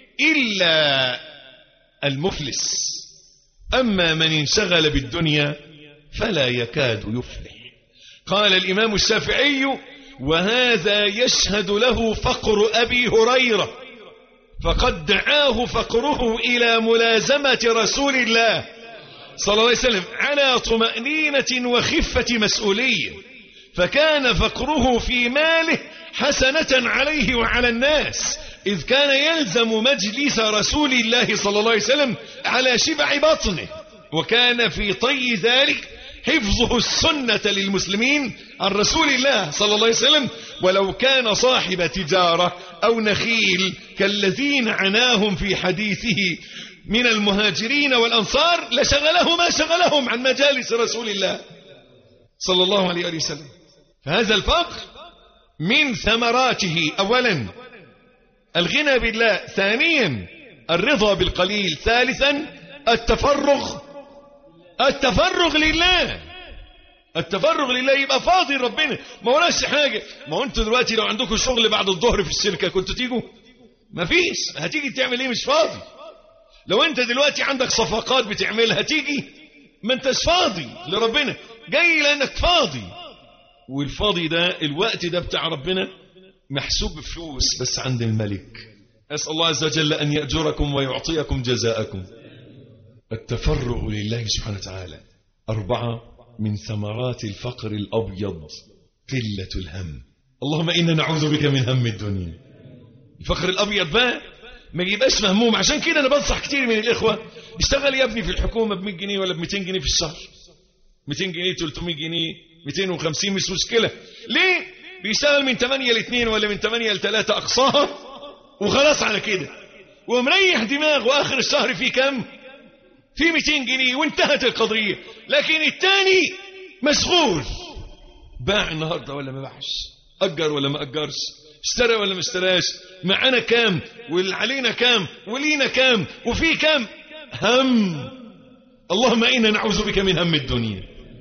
إلا المفلس أما من انشغل بالدنيا فلا يكاد يفلح قال الإمام الشافعي وهذا يشهد له فقر أبي هريرة فقد دعاه فقره إلى ملازمة رسول الله صلى الله عليه وسلم على طمأنينة وخفة مسؤولية فكان فقره في ماله حسنة عليه وعلى الناس إذ كان يلزم مجلس رسول الله صلى الله عليه وسلم على شبع بطنه وكان في طي ذلك حفظه السنة للمسلمين عن رسول الله صلى الله عليه وسلم ولو كان صاحب تجارة أو نخيل كالذين عناهم في حديثه من المهاجرين والأنصار لشغله ما شغلهم عن مجالس رسول الله صلى الله عليه وسلم فهذا الفقر من ثمراته أولا الغنى بالله ثانيا الرضا بالقليل ثالثا التفرغ التفرغ لله التفرغ لله يبقى فاضي ربنا ما وراش حاجة ما هو انتوا دلوقتي لو عندكم شغل بعد الظهر في الشركة كنتوا تيجوا ما فيش هتيجي تعمل ايه مش فاضي لو انت دلوقتي عندك صفقات بتعملها تيجي ما انتش فاضي لربنا جاي لانك فاضي والفاضي ده الوقت ده بتاع ربنا محسوب بفلوس بس عند الملك أسأل الله عز وجل أن يأجركم ويعطيكم جزاءكم التفرغ لله سبحانه وتعالى أربعة من ثمرات الفقر الأبيض قلة الهم اللهم إنا نعوذ بك من هم الدنيا الفقر الأبيض بقى ما يبقاش مهموم عشان كده أنا بنصح كتير من الإخوة اشتغل يا ابني في الحكومة ب 100 جنيه ولا ب 200 جنيه في الشهر 200 جنيه 300 جنيه 250 مش مشكلة ليه بيشتغل من 8 ل 2 ولا من 8 ل 3 أقصاها وخلاص على كده ومريح دماغ وآخر الشهر فيه كم في 200 جنيه وانتهت القضية لكن التاني مشغول باع النهاردة ولا ما باعش أجر ولا ما أجرش اشترى ولا ما اشتراش معانا كام واللي علينا كام ولينا كام وفي كام هم اللهم إنا نعوذ بك من هم الدنيا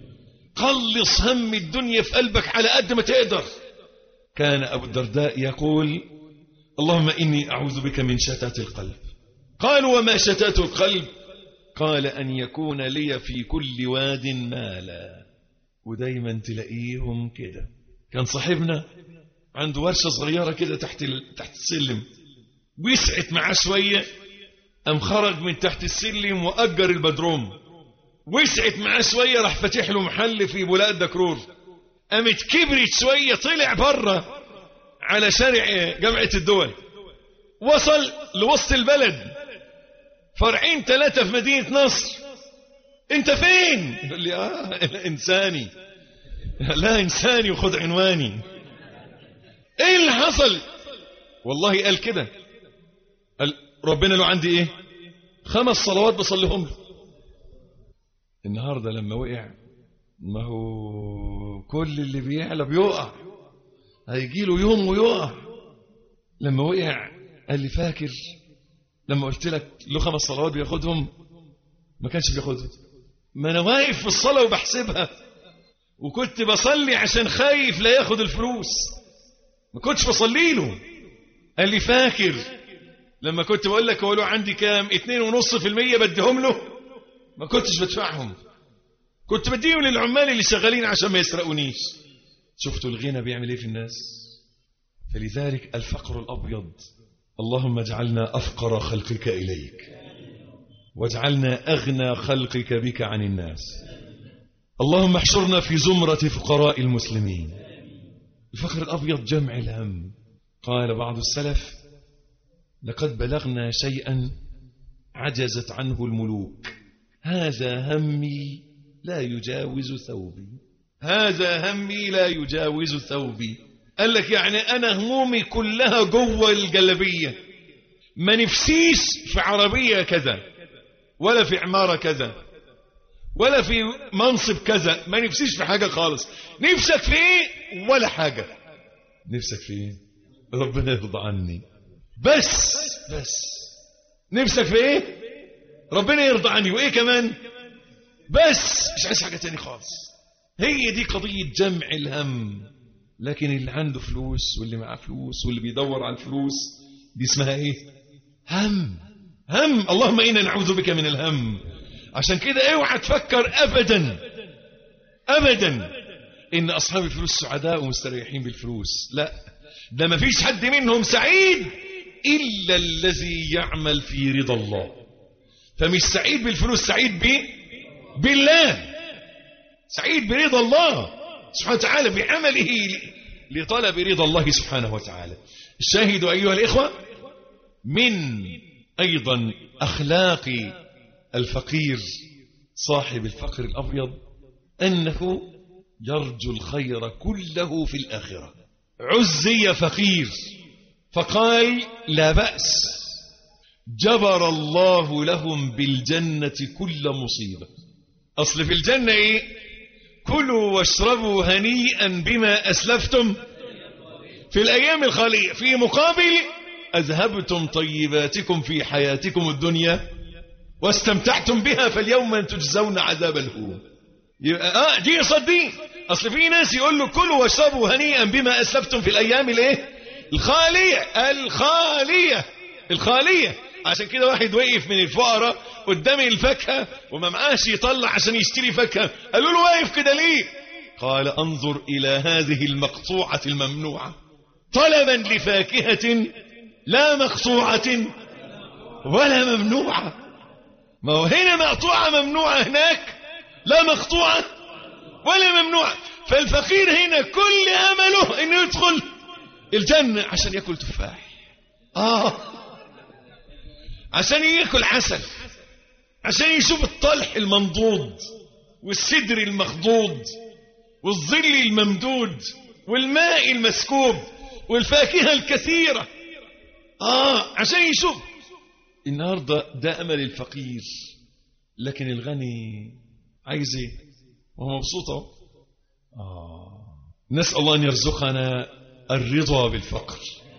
قلص هم الدنيا في قلبك على قد ما تقدر كان أبو الدرداء يقول اللهم إني أعوذ بك من شتات القلب قالوا وما شتات القلب قال أن يكون لي في كل واد مالا ودايما تلاقيهم كده كان صاحبنا عنده ورشة صغيرة كده تحت ال... تحت السلم وسعت معاه شوية قام خرج من تحت السلم وأجر البدروم وسعت معاه شوية راح فاتح له محل في بلاد دكرور قامت كبرت شوية طلع بره على شارع جامعة الدول وصل لوسط البلد فرعين ثلاثة في مدينة نصر انت فين يقول لي اه انساني لا انساني وخد عنواني ايه اللي حصل والله قال كده قال ربنا له عندي ايه خمس صلوات بصليهم له النهارده لما وقع ما هو كل اللي بيعلى بيقع هيجي له يوم ويقع لما وقع قال لي فاكر لما قلت لك له خمس صلوات بياخدهم ما كانش بياخدهم ما انا واقف في الصلاه وبحسبها وكنت بصلي عشان خايف لا ياخد الفلوس ما كنتش بصلي له قال لي فاكر لما كنت بقول لك هو له عندي كام اتنين ونص في المية بديهم له ما كنتش بدفعهم كنت بديهم للعمال اللي شغالين عشان ما يسرقونيش شفتوا الغنى بيعمل ايه في الناس فلذلك الفقر الأبيض اللهم اجعلنا أفقر خلقك إليك واجعلنا أغنى خلقك بك عن الناس اللهم احشرنا في زمرة فقراء المسلمين الفقر الأبيض جمع الهم قال بعض السلف لقد بلغنا شيئا عجزت عنه الملوك هذا همي لا يجاوز ثوبي هذا همي لا يجاوز ثوبي قال لك يعني أنا همومي كلها جوه الجلبية ما نفسيش في عربية كذا ولا في عمارة كذا ولا في منصب كذا ما نفسيش في حاجة خالص نفسك في ايه ولا حاجة نفسك في ايه ربنا يرضى عني بس بس نفسك في ايه ربنا يرضى عني وايه كمان بس مش عايز حاجة تاني خالص هي دي قضية جمع الهم لكن اللي عنده فلوس واللي معاه فلوس واللي بيدور على الفلوس دي اسمها ايه هم هم اللهم انا نعوذ بك من الهم عشان كده اوعى تفكر ابدا ابدا ان اصحاب الفلوس سعداء ومستريحين بالفلوس لا ده ما فيش حد منهم سعيد الا الذي يعمل في رضا الله فمش سعيد بالفلوس سعيد ب بالله سعيد برضا الله سبحانه وتعالى بعمله لطلب رضا الله سبحانه وتعالى الشاهد أيها الإخوة من أيضا أخلاق الفقير صاحب الفقر الأبيض أنه يرجو الخير كله في الآخرة عزي فقير فقال لا بأس جبر الله لهم بالجنة كل مصيبة أصل في الجنة إيه كلوا واشربوا هنيئا بما أسلفتم في الأيام الخالية في مقابل أذهبتم طيباتكم في حياتكم الدنيا واستمتعتم بها فاليوم تجزون عذاب الهون آه دي صدي أصل في ناس يقول له كلوا واشربوا هنيئا بما أسلفتم في الأيام الايه الخالية الخالية الخالية عشان كده واحد وقف من الفقراء قدام الفاكهة وما معاش يطلع عشان يشتري فاكهة قالوا له واقف كده ليه قال انظر إلى هذه المقطوعة الممنوعة طلبا لفاكهة لا مقطوعة ولا ممنوعة ما هو هنا مقطوعة ممنوعة هناك لا مقطوعة ولا ممنوعة فالفقير هنا كل أمله انه يدخل الجنة عشان يأكل تفاح آه عشان يأكل عسل عشان يشوف الطلح المنضود والسدر المخضوض والظل الممدود والماء المسكوب والفاكهة الكثيرة آه عشان يشوف النهاردة ده أمل الفقير لكن الغني عايز ايه وهو مبسوط اهو آه. نسأل الله أن يرزقنا الرضا بالفقر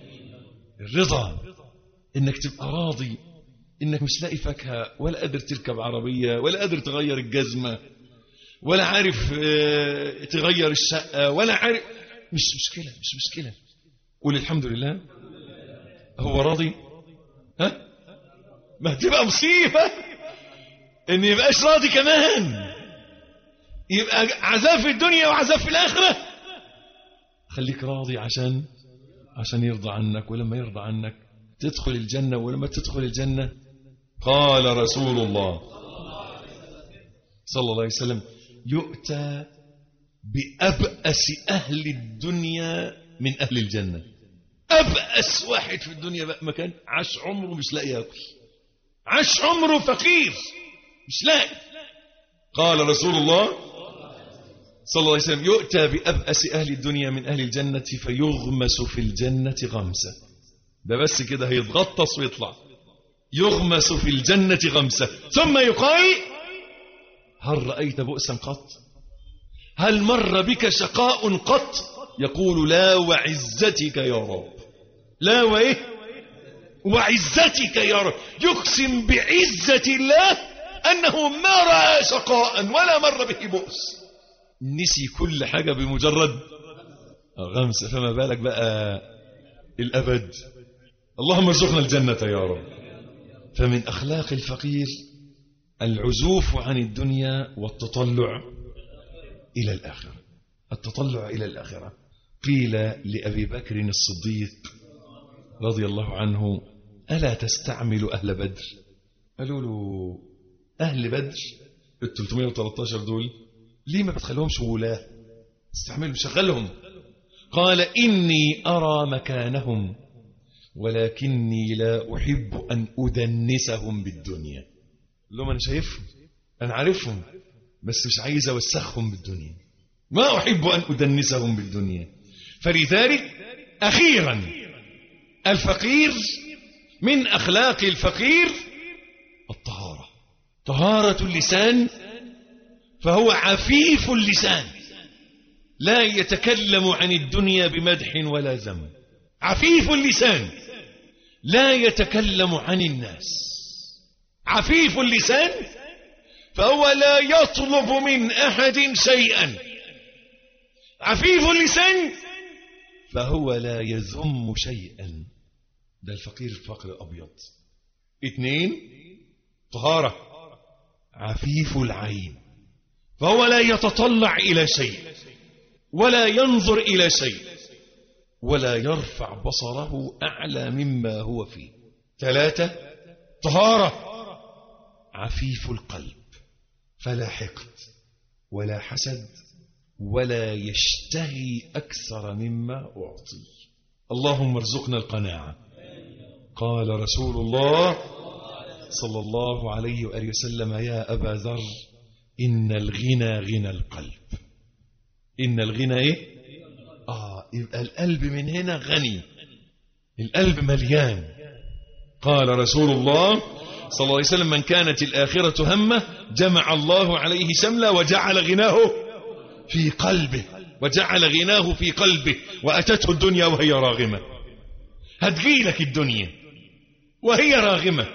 الرضا إنك تبقى راضي إنك مش لاقي فاكهة ولا قادر تركب عربية ولا قادر تغير الجزمة ولا عارف آه، تغير الشقة ولا عارف مش مشكلة مش مشكلة قول الحمد لله هو راضي ها ما هتبقى مصيبة ان يبقاش راضي كمان يبقى عذاب في الدنيا وعذاب في الآخرة خليك راضي عشان عشان يرضى عنك ولما يرضى عنك تدخل الجنة ولما تدخل الجنة قال رسول الله صلى الله عليه وسلم يؤتى بأبأس أهل الدنيا من أهل الجنة أبأس واحد في الدنيا بقى مكان عاش عمره مش لاقي ياكل عاش عمره فقير مش لاقي قال رسول الله صلى الله عليه وسلم يؤتى بأبأس أهل الدنيا من أهل الجنة فيغمس في الجنة غمسة ده بس كده هيتغطس ويطلع يغمس في الجنة غمسة ثم يقال هل رأيت بؤسا قط هل مر بك شقاء قط يقول لا وعزتك يا رب لا وإيه وعزتك يا رب يقسم بعزة الله أنه ما رأى شقاء ولا مر به بؤس نسي كل حاجة بمجرد غمسة فما بالك بقى الأبد اللهم ارزقنا الجنة يا رب فمن أخلاق الفقير العزوف عن الدنيا والتطلع إلى الآخرة التطلع إلى الآخرة قيل لأبي بكر الصديق رضي الله عنه ألا تستعمل أهل بدر قالوا له أهل بدر ال 313 دول ليه ما بتخليهمش ولاة استعملهم شغلهم قال إني أرى مكانهم ولكني لا أحب أن أدنسهم بالدنيا لهم أنا شايفهم أنا عارفهم بس مش عايز أوسخهم بالدنيا ما أحب أن أدنسهم بالدنيا فلذلك أخيرا الفقير من أخلاق الفقير الطهارة طهارة اللسان فهو عفيف اللسان لا يتكلم عن الدنيا بمدح ولا ذم عفيف اللسان لا يتكلم عن الناس عفيف اللسان فهو لا يطلب من أحد شيئا عفيف اللسان فهو لا يذم شيئا ده الفقير الفقر الأبيض اثنين طهارة عفيف العين فهو لا يتطلع إلى شيء ولا ينظر إلى شيء ولا يرفع بصره أعلى مما هو فيه ثلاثة طهارة عفيف القلب فلا حقد ولا حسد ولا يشتهي أكثر مما أعطي اللهم ارزقنا القناعة قال رسول الله صلى الله عليه وآله وسلم يا أبا ذر إن الغنى غنى القلب إن الغنى إيه آه يبقى القلب من هنا غني القلب مليان قال رسول الله صلى الله عليه وسلم من كانت الآخرة همه جمع الله عليه شملا وجعل غناه في قلبه وجعل غناه في قلبه وأتته الدنيا وهي راغمة هتجيلك الدنيا وهي راغمة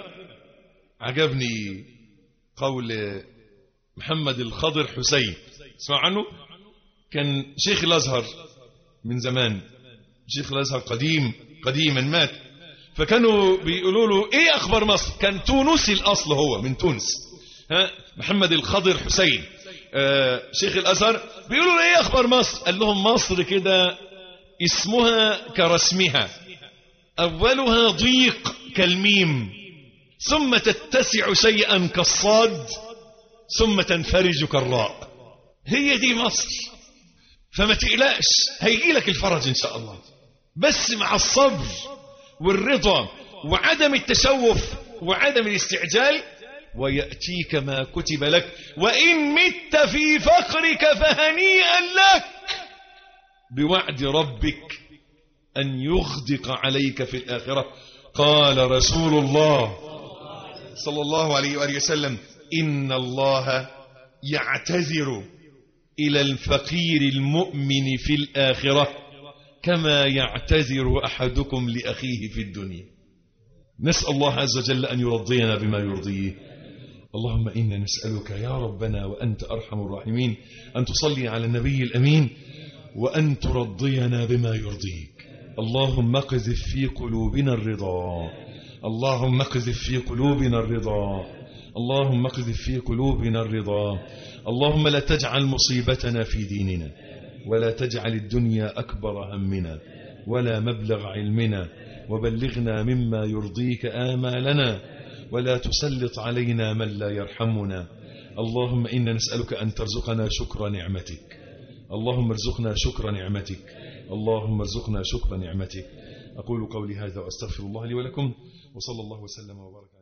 عجبني قول محمد الخضر حسين اسمع عنه كان شيخ الأزهر من زمان شيخ الأزهر قديم قديما مات فكانوا بيقولوا له ايه اخبار مصر كان تونسي الاصل هو من تونس ها محمد الخضر حسين آه شيخ الازهر بيقولوا له ايه اخبار مصر قال لهم مصر كده اسمها كرسمها اولها ضيق كالميم ثم تتسع شيئا كالصاد ثم تنفرج كالراء هي دي مصر فما تقلقش هيجي لك الفرج ان شاء الله بس مع الصبر والرضا وعدم التسوف وعدم الاستعجال ويأتيك ما كتب لك وإن مت في فقرك فهنيئا لك بوعد ربك أن يغدق عليك في الآخرة قال رسول الله صلى الله عليه وآله وسلم إن الله يعتذر إلى الفقير المؤمن في الآخرة كما يعتذر أحدكم لأخيه في الدنيا نسأل الله عز وجل أن يرضينا بما يرضيه اللهم إنا نسألك يا ربنا وأنت أرحم الراحمين أن تصلي على النبي الأمين وأن ترضينا بما يرضيك اللهم اقذف في قلوبنا الرضا اللهم اقذف في قلوبنا الرضا اللهم اقذف في قلوبنا الرضا اللهم لا تجعل مصيبتنا في ديننا ولا تجعل الدنيا أكبر همنا ولا مبلغ علمنا وبلغنا مما يرضيك آمالنا ولا تسلط علينا من لا يرحمنا اللهم إنا نسألك أن ترزقنا شكر نعمتك اللهم ارزقنا شكر نعمتك اللهم ارزقنا شكر نعمتك أقول قولي هذا وأستغفر الله لي ولكم وصلى الله وسلم وبارك